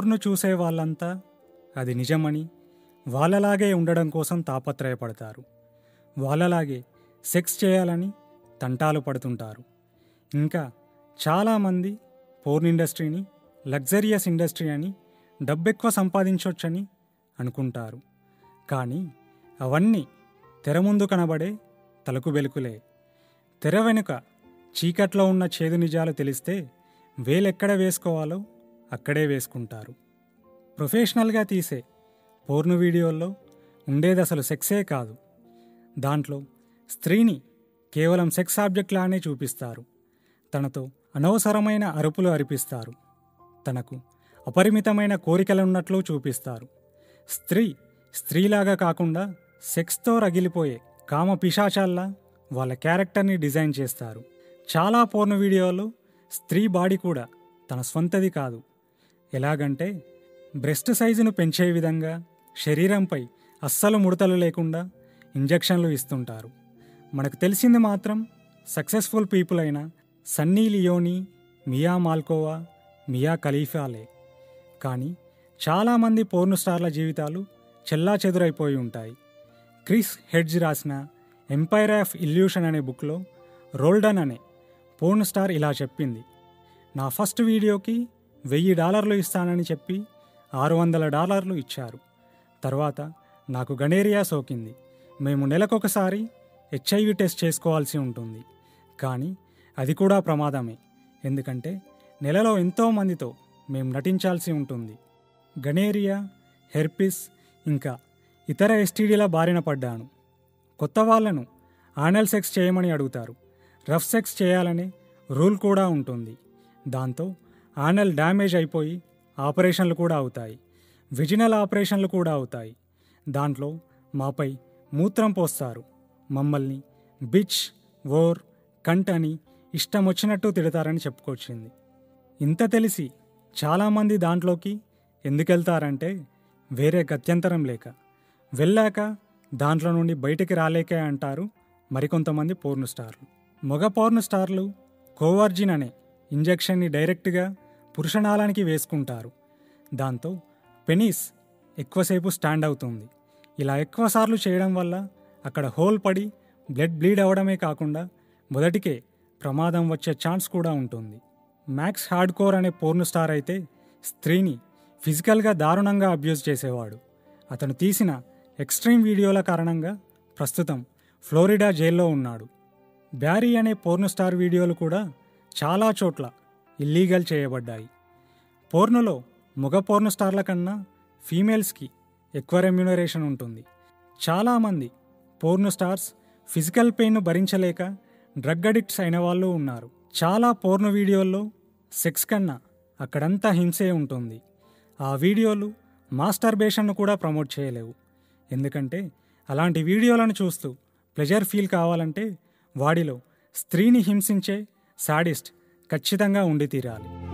పోర్ను చూసే వాళ్ళంతా అది నిజమని వాళ్ళలాగే ఉండడం కోసం తాపత్రయపడతారు వాళ్ళలాగే సెక్స్ చేయాలని తంటాలు పడుతుంటారు ఇంకా చాలామంది పోర్న్ ఇండస్ట్రీని లగ్జరియస్ ఇండస్ట్రీ అని డబ్బెక్కువ సంపాదించవచ్చని అనుకుంటారు కానీ అవన్నీ తెర ముందు కనబడే తలకు వెలుకులే తెర వెనుక చీకట్లో ఉన్న చేదు నిజాలు తెలిస్తే వేలెక్కడ వేసుకోవాలో అక్కడే వేసుకుంటారు ప్రొఫెషనల్గా తీసే పోర్ను వీడియోల్లో ఉండేది అసలు సెక్సే కాదు దాంట్లో స్త్రీని కేవలం సెక్స్ ఆబ్జెక్ట్లానే చూపిస్తారు తనతో అనవసరమైన అరుపులు అరిపిస్తారు తనకు అపరిమితమైన కోరికలున్నట్లు చూపిస్తారు స్త్రీ స్త్రీలాగా కాకుండా సెక్స్తో రగిలిపోయే కామ పిశాచాల్లా వాళ్ళ క్యారెక్టర్ని డిజైన్ చేస్తారు చాలా పోర్న్ వీడియోలు స్త్రీ బాడీ కూడా తన స్వంతది కాదు ఎలాగంటే బ్రెస్ట్ సైజును పెంచే విధంగా శరీరంపై అస్సలు ముడతలు లేకుండా ఇంజెక్షన్లు ఇస్తుంటారు మనకు తెలిసింది మాత్రం సక్సెస్ఫుల్ పీపుల్ అయిన సన్నీ లియోని మియా మాల్కోవా మియా ఖలీఫాలే కానీ చాలామంది పోర్ను స్టార్ల జీవితాలు చెల్లా చెదురైపోయి ఉంటాయి క్రిస్ హెడ్జ్ రాసిన ఎంపైర్ ఆఫ్ ఇల్యూషన్ అనే బుక్లో రోల్డన్ అనే పోర్న్ స్టార్ ఇలా చెప్పింది నా ఫస్ట్ వీడియోకి వెయ్యి డాలర్లు ఇస్తానని చెప్పి ఆరు వందల డాలర్లు ఇచ్చారు తర్వాత నాకు గనేరియా సోకింది మేము నెలకొకసారి హెచ్ఐవి టెస్ట్ చేసుకోవాల్సి ఉంటుంది కానీ అది కూడా ప్రమాదమే ఎందుకంటే నెలలో ఎంతో మందితో మేము నటించాల్సి ఉంటుంది గనేరియా హెర్పిస్ ఇంకా ఇతర ఎస్టీడీల బారిన పడ్డాను కొత్త వాళ్ళను ఆనల్ సెక్స్ చేయమని అడుగుతారు రఫ్ సెక్స్ చేయాలనే రూల్ కూడా ఉంటుంది దాంతో ఆనల్ డ్యామేజ్ అయిపోయి ఆపరేషన్లు కూడా అవుతాయి విజినల్ ఆపరేషన్లు కూడా అవుతాయి దాంట్లో మాపై మూత్రం పోస్తారు మమ్మల్ని బిచ్ ఓర్ కంట్ అని ఇష్టం వచ్చినట్టు తిడతారని చెప్పుకొచ్చింది ఇంత తెలిసి చాలామంది దాంట్లోకి ఎందుకెళ్తారంటే వేరే గత్యంతరం లేక వెళ్ళాక దాంట్లో నుండి బయటికి రాలేకే అంటారు మరికొంతమంది పోర్ను స్టార్లు మగ పోర్ను స్టార్లు కోవార్జిన్ అనే ఇంజెక్షన్ని డైరెక్ట్గా పురుషనాళానికి వేసుకుంటారు దాంతో పెనీస్ ఎక్కువసేపు స్టాండ్ అవుతుంది ఇలా ఎక్కువసార్లు చేయడం వల్ల అక్కడ హోల్ పడి బ్లడ్ బ్లీడ్ అవ్వడమే కాకుండా మొదటికే ప్రమాదం వచ్చే ఛాన్స్ కూడా ఉంటుంది మ్యాక్స్ హార్డ్ కోర్ అనే పోర్ను స్టార్ అయితే స్త్రీని ఫిజికల్గా దారుణంగా అబ్యూజ్ చేసేవాడు అతను తీసిన ఎక్స్ట్రీమ్ వీడియోల కారణంగా ప్రస్తుతం ఫ్లోరిడా జైల్లో ఉన్నాడు బ్యారీ అనే పోర్ను స్టార్ వీడియోలు కూడా చాలా చోట్ల ఇల్లీగల్ చేయబడ్డాయి పోర్నులో మగ పోర్ను స్టార్ల కన్నా ఫీమేల్స్కి ఎక్కువ రెమ్యునరేషన్ ఉంటుంది చాలామంది పోర్ను స్టార్స్ ఫిజికల్ పెయిన్ను భరించలేక డ్రగ్ అడిక్ట్స్ అయిన వాళ్ళు ఉన్నారు చాలా పోర్ను వీడియోల్లో సెక్స్ కన్నా అక్కడంతా హింసే ఉంటుంది ఆ వీడియోలు మాస్టర్బేషన్ను కూడా ప్రమోట్ చేయలేవు ఎందుకంటే అలాంటి వీడియోలను చూస్తూ ప్లెజర్ ఫీల్ కావాలంటే వాడిలో స్త్రీని హింసించే సాడిస్ట్ ఖచ్చితంగా ఉండి తీరాలి